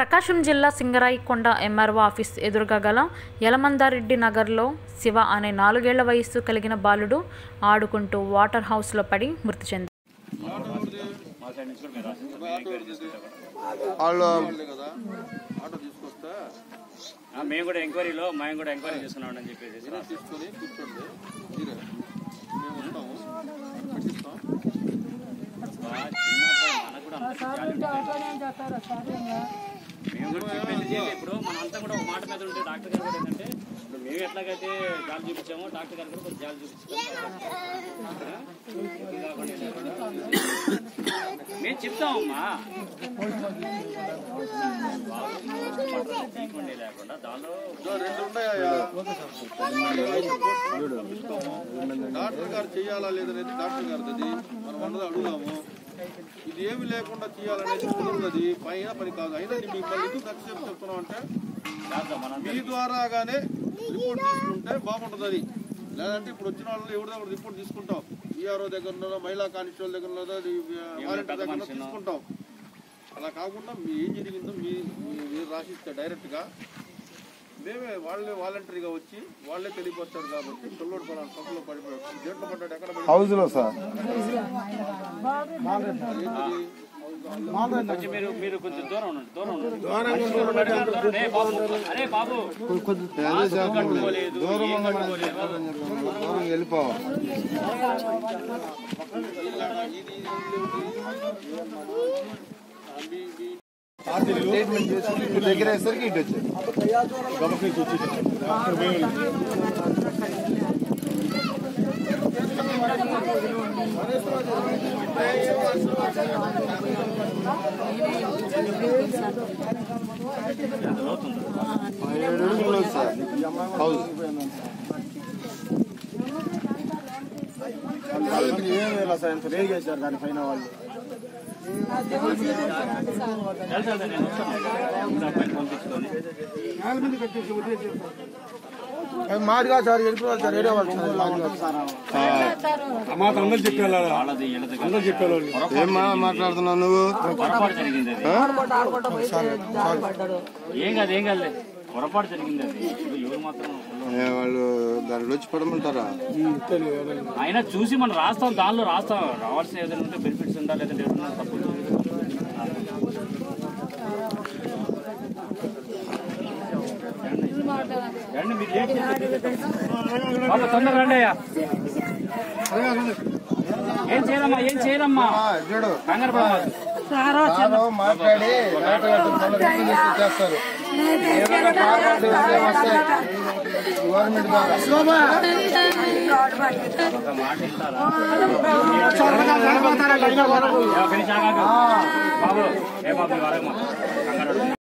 ప్రకాశం జిల్లా సింగరాయికొండ MRO office ఎదురుగా గల యలమందారెడ్డి నగర్లో శివ అనే నాలుగేళ్ల వయస్సు కలిగిన బాలుడు ఆడుకుంటూ వాటర్ హౌస్లో పడి మృతి చెందాడు వాళ్ళు కదా ఆటో తీసుకొస్తే ఆ, మేము కూడా ఎంక్వైరీలో మేము కూడా ఎంక్వైరీ చేసుకున్నాం అని చెప్పేసి తీసుకొని కూర్చోండి మీరే మేము ఉంటాము పెట్టిస్తాం బా, చిన్నప్పుడు మనకు కూడా అంత జాలి ఉంటుంది. మేము కూడా చెప్పేది చేయాలి. ఇప్పుడు మనంతా కూడా ఒక మాట మీద ఉంటే డాక్టర్ గారు కూడా ఏంటంటే ఇప్పుడు మేము ఎట్లాగైతే జాలి చూపించామో డాక్టర్ గారు కూడా కొంచెం జాలి చూపించుకోవాలి మేము చెప్తామమ్మా తీయకుండా లేకుండా దానిలో ఇదో రెండు ఉన్నాయా డాక్టర్ గారు చేయాలా లేదనేది డాక్టర్ గారిది మనం అన్నది అడుగుదాము ఇది ఏమి లేకుండా చేయాలనేది కుదరదు పైన పని కాదు అయినా నేను మిమ్మల్ని ఎందుకు ఖర్చు చెప్పి చెప్తున్నాం అంటే చేద్దాం మనం మీ ద్వారాగానే రిపోర్ట్ తీసుకుంటే బాగుంటుంది అది లేదంటే ఇప్పుడు వచ్చిన వాళ్ళు ఎవరిదో ఒకటి రిపోర్ట్ తీసుకుంటాం ఈఆర్ఓ దగ్గర ఉన్నదో మహిళా కానిస్టేబుల్ దగ్గర ఉన్నదో వాలంటీర్ దగ్గర ఉన్నదో తీసుకుంటాం అలా కాకుండా మీ ఏం జరిగిందో మీ మీ- మీరు రాసిస్తే డైరెక్ట్గా మేమే వాళ్ళే వాలంటరీగా వచ్చి వాళ్ళే తెలియపరుస్తారు కాబట్టి పిల్లోడు పలానా తప్పులో పడిపోయాడు దేంట్లో పడ్డాడు ఎక్కడ పడ్డాడు హౌస్ లో సార్ ఏంటిది? కొంచెం మీరు మీరు కొంచెం దూరం ఉండండి దూరం ఉండండి అరే బాబు అరే బాబు కట్టుకోలేదు దూరం ఏం కట్టుకోలేదు దూరం వెళ్ళిపోవాలి ట్రీట్మెంట్ చేసుకుని ఇటు దగ్గర వేసరికి ఇటు వచ్చారు ఏడు అడుగులు ఉంది సార్ హౌస్ ఏం వేయాలి సార్ ఇంత రేట్ చేశారు దానిపైన వాళ్ళు తెలుసా నేను వస్తాను అబ్బాయిని పంపించుకొని అది మాదిగా సార్ వెళ్ళిపోవాలి సార్ ఏడే వాళ్ళు సార్ మాకు అందరు చెప్పారు వాళ్ళది వీళ్ళది అందరూ చెప్పారు ఏం మా మాట్లాడుతున్నావు నువ్వు పొరపాటు జరిగింది అది ఏం కాదు ఏం కాదు పొరపాటు జరిగింది అది ఇప్పుడు ఎవరు మాత్రం ఏ, వాళ్ళు దాంట్లో వచ్చి పడమంటారా అయినా చూసి మనం రాస్తాం దానిలో రాస్తాం రావాల్సిన ఏదైనా ఉంటే బెనిఫిట్స్ ఉందా లేదంటే ఏదైనా తప్పు రండి మీరు లేట్ చేస్తే- బాబు తొందర రండి అయ్యా ఏం చేయదమ్మా ఏం చేయదమ్మా ఆ, చూడు కంగారు పడవద్దు. సారు మాట్లాడి డాక్టర్ గారితో మళ్ళీ రిపోర్ట్ ఇస్తే చేస్తారు ఏమైనా ఫార్మాలిటీ ఉంటే వస్తాయి గవర్నమెంట్ ద్వారా ఒక మాట వింటారా? ఏ, ఫినిష్ ఆగాక. బాబు ఏ బాబు ఇవ్వాలి కంగారు పడవద్దు.